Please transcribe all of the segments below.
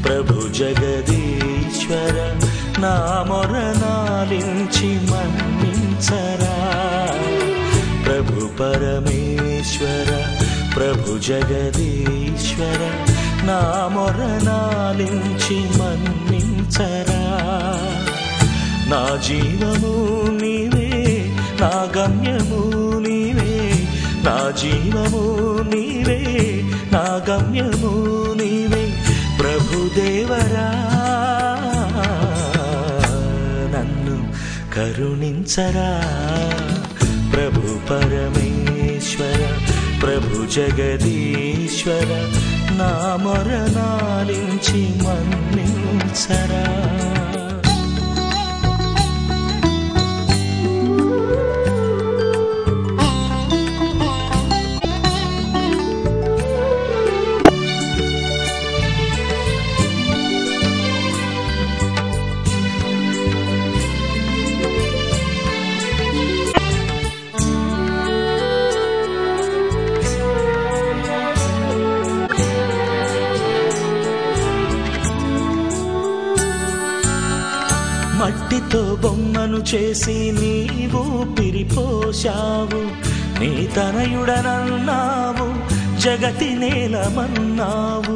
ప్రభు జగదీశ్వర నా మొరనాలించి మన్నించరా ప్రభు పరమేశ్వర ప్రభు జగదీశ్వర నా మొరనాలించి మన్నించరా నా జీవము నీవే నా గమ్యము నీవే నా జీవము నీవే నా గమ్యము నీవే ప్రభుదేవరా నన్ను కరుణించరా ప్రభు పరమేశ్వర ప్రభు జగదీశ్వర నా మొరనాలించి మన్నించరా మట్టితో బొమ్మను చేసి నీవు పిరిపోశావు నీ తనయుడనన్నావు జగతి నేలమన్నావు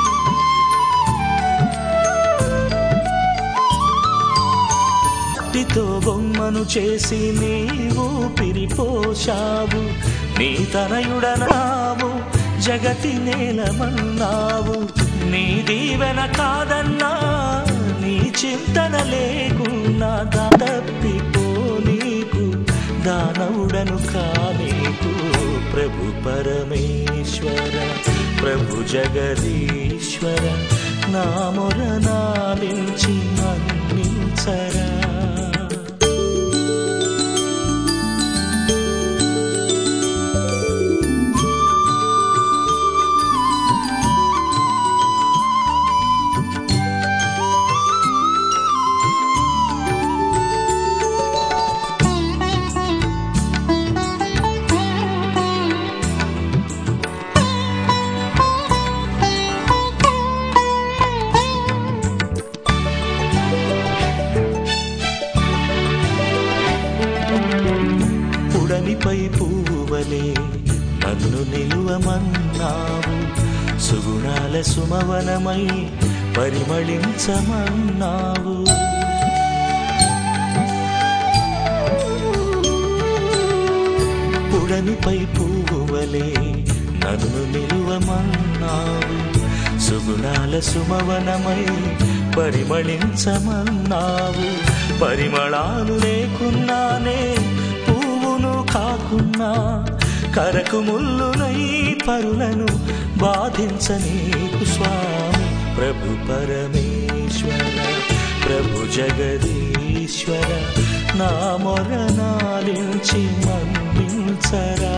మట్టితో బొమ్మను చేసి నీవు పిరిపోశావు నీ తనయుడనావు జగతి నేలమన్నావు నీ దీవెన కాదన్నా నీ చింతన లేకున్నా తప్పిపో నీకు దానవుడను కానీకు ప్రభు పరమేశ్వర ప్రభు జగదీశ్వర నా మొరనాలించి మన్నించరా పుడమిపై పువ్వువలే నన్ను నిలువమన్నావు సుగుణాల సుమవనమై పరిమళించమన్నావు పుడమిపై పువ్వువలే నన్ను నిలువమన్నావు సుగుణాల సుమవనమై పరిమళించమన్నావు పరిమళాలు లేకున్నానే పువ్వును కాకున్నా కరకు ముల్లునై పరులను బాధించనీకు స్వామి ప్రభు పరమేశ్వర ప్రభు జగదీశ్వర నా మొరనాలించి మన్నించరా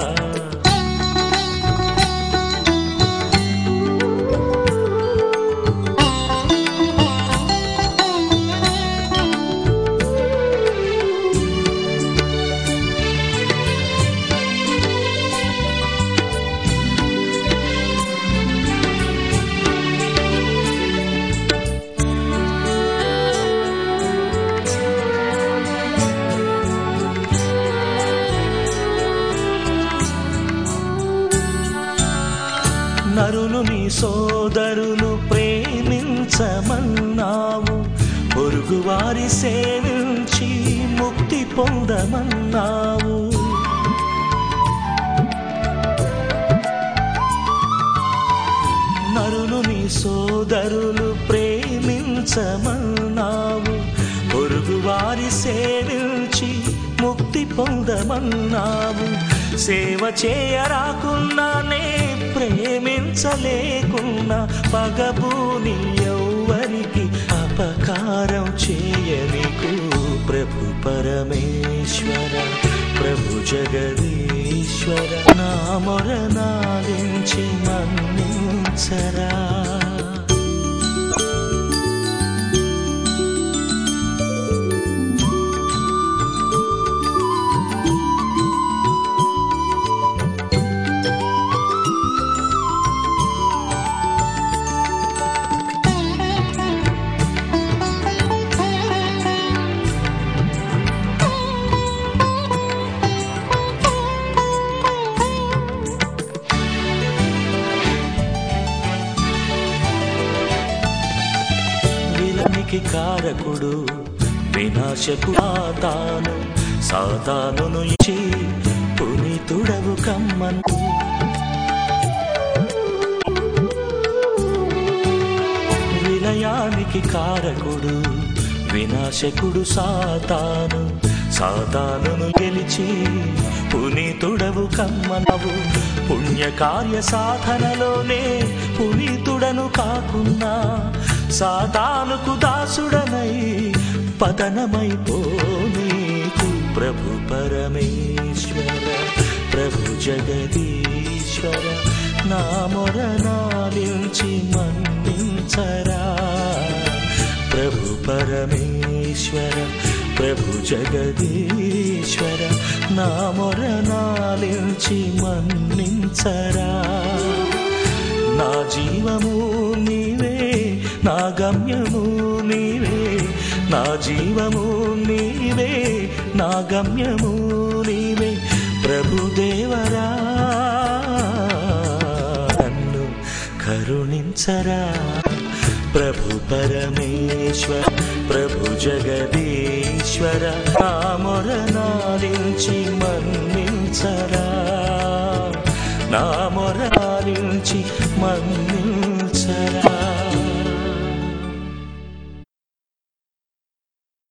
నరులు నీ సోదరులు ప్రేమించమన్నావు పొరుగువారి సేవించి ముక్తి పొందమన్నావు నరులు నీ సోదరులు ప్రేమించమన్నావు పొరుగువారి సేవించి ముక్తి పొందమన్నావు సేవ చేయరాకున్నానే ప్రేమించలేకున్నా పగబూని ఎవ్వరికి అపకారం చేయనికు ప్రభు పరమేశ్వర ప్రభు జగదీశ్వర నా మొరనాలించి మన్నించరా విలయానికి కారకుడు వినాశకు తాను సాతానును ఇచ్చి పునీతుడవు కమ్మను విలయానికి కారకుడు వినాశకుడు సాతాను సాతానును గెలిచి పునీతుడవు కమ్మనవు పుణ్యకార్య సాధనలోనే పునీతుడను కాకున్నా సాతానుకు దాసుడనై పతనమైపోనీకు ప్రభు పరమేశ్వర ప్రభు జగదీశ్వర నా మొరనాలించి మన్నించరా ప్రభు పరమేశ్వర ప్రభు జగదీశ్వర నా మొరనాలించి మన్నించరా నా జీవము నీవే నా గమ్యము నీవే నా జీవము నీవే నా గమ్యము నీవే ప్రభుదేవరా నన్ను కరుణించరా ప్రభు పరమేశ్వర ప్రభు జగదీశ్వర నామొరనాలించి మన్నించరా నామొరనాలించి మన్నించరా